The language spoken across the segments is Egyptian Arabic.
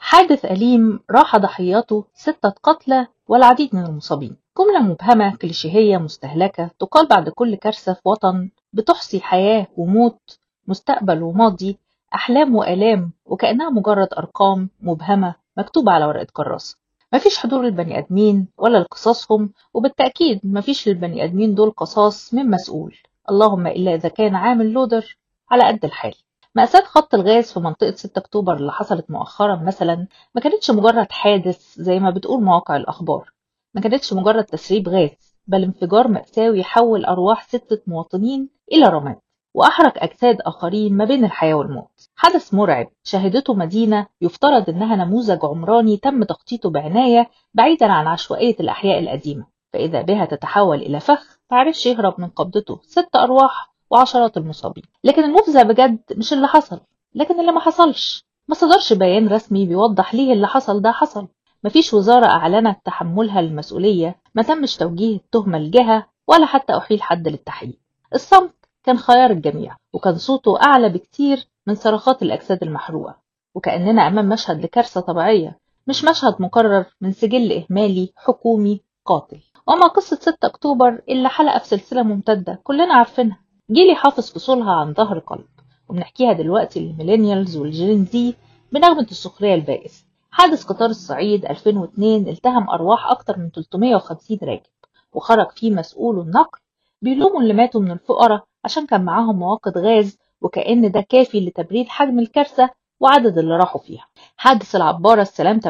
حادث أليم راح ضحيته ستة قتلى والعديد من المصابين جملة مبهمة كليشيهية مستهلكة تقال بعد كل كارثة في وطن بتحصي حياة وموت مستقبل وماضي أحلام وآلام وكأنها مجرد أرقام مبهمة مكتوبة على ورقة كراسة مفيش حضور للبني آدمين ولا لقصصهم وبالتأكيد مفيش للبني آدمين دول قصاص من مسؤول اللهم إلا إذا كان عامل لودر على قد الحال مأساة خط الغاز في منطقة 6 أكتوبر اللي حصلت مؤخرا مثلا ما كانتش مجرد حادث زي ما بتقول مواقع الأخبار ما كانتش مجرد تسريب غاز بل انفجار مأساوي حول أرواح ستة مواطنين إلى رماد وأحرق أجساد آخرين ما بين الحياة والموت حدث مرعب شهدته مدينة يفترض إنها نموذج عمراني تم تخطيطه بعناية بعيدا عن عشوائية الأحياء القديمة فإذا بها تتحول إلى فخ معرفش يهرب من قبضته ست أرواح وعشرات المصابين لكن المفزع بجد مش اللي حصل لكن اللي ما حصلش ما صدرش بيان رسمي بيوضح ليه اللي حصل ده حصل مفيش وزارة أعلنت تحملها المسؤولية ما تمش توجيه التهمة لجهة ولا حتى أحيل حد للتحقيق الصمت كان خيار الجميع وكان صوته أعلى بكتير من صرخات الأجساد المحروقة وكأننا أمام مشهد لكارثة طبيعية مش مشهد مكرر من سجل إهمالي حكومي قاتل وما قصة 6 أكتوبر إلا حلقة في سلسلة ممتدة كلنا عارفينها جيلي حافظ فصولها عن ظهر قلب وبنحكيها دلوقتي للميلينيالز والجين زي بنغمة السخرية البائس حادث قطار الصعيد 2002 التهم أرواح أكتر من 350 راكب وخرج فيه مسؤول النقل بيلوموا اللي ماتوا من الفقراء عشان كان معاهم مواقد غاز وكأن ده كافي لتبريد حجم الكارثة وعدد اللي راحوا فيها حادث العبارة السلام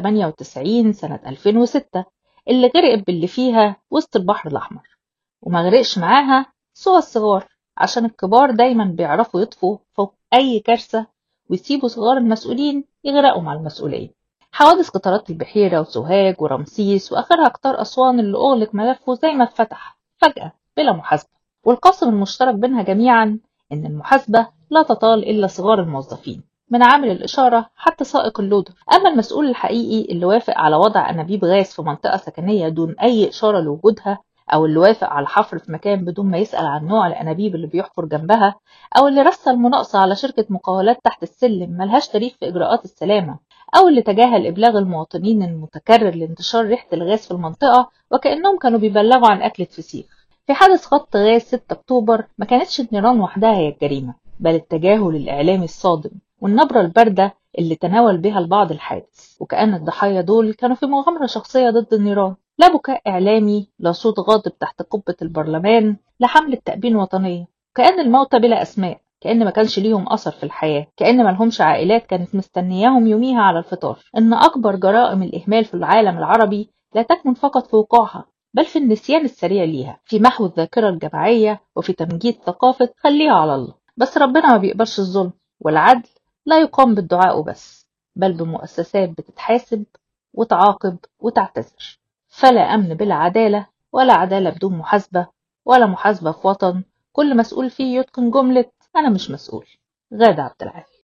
98 سنة 2006 اللي غرقت باللي فيها وسط البحر الأحمر وما غرقش معاها سوى الصغار عشان الكبار دايما بيعرفوا يطفوا فوق أي كارثة ويسيبوا صغار المسؤولين يغرقوا مع المسؤولية حوادث قطارات البحيرة وسوهاج ورمسيس وآخرها قطار أسوان اللي أغلق ملفه زي ما اتفتح فجأة بلا محاسبة والقاسم المشترك بينها جميعا إن المحاسبة لا تطال إلا صغار الموظفين من عامل الإشارة حتى سائق اللودر أما المسؤول الحقيقي اللي وافق على وضع أنابيب غاز في منطقة سكنية دون أي إشارة لوجودها أو اللي وافق على الحفر في مكان بدون ما يسأل عن نوع الأنابيب اللي بيحفر جنبها أو اللي رسل مناقصة على شركة مقاولات تحت السلم ملهاش تاريخ في إجراءات السلامة أو اللي تجاهل إبلاغ المواطنين المتكرر لانتشار ريحة الغاز في المنطقة وكأنهم كانوا بيبلغوا عن أكلة فسيخ في حادث خط غاز 6 أكتوبر ما كانتش النيران وحدها هي الجريمة بل التجاهل الإعلامي الصادم والنبرة الباردة اللي تناول بها البعض الحادث وكأن الضحايا دول كانوا في مغامرة شخصية ضد النيران لا بكاء إعلامي لا صوت غاضب تحت قبة البرلمان لا حملة تأبين وطنية كأن الموتى بلا أسماء كأن ما كانش ليهم أثر في الحياة كأن ما لهمش عائلات كانت مستنياهم يوميها على الفطار إن أكبر جرائم الإهمال في العالم العربي لا تكمن فقط في وقوعها بل في النسيان السريع ليها في محو الذاكرة الجماعية وفي تمجيد ثقافة خليها على الله بس ربنا ما بيقبلش الظلم والعدل لا يقام بالدعاء بس بل بمؤسسات بتتحاسب وتعاقب وتعتذر فلا أمن بلا عدالة ولا عدالة بدون محاسبة ولا محاسبة في وطن كل مسؤول فيه يتقن جملة أنا مش مسؤول غادة عبد العال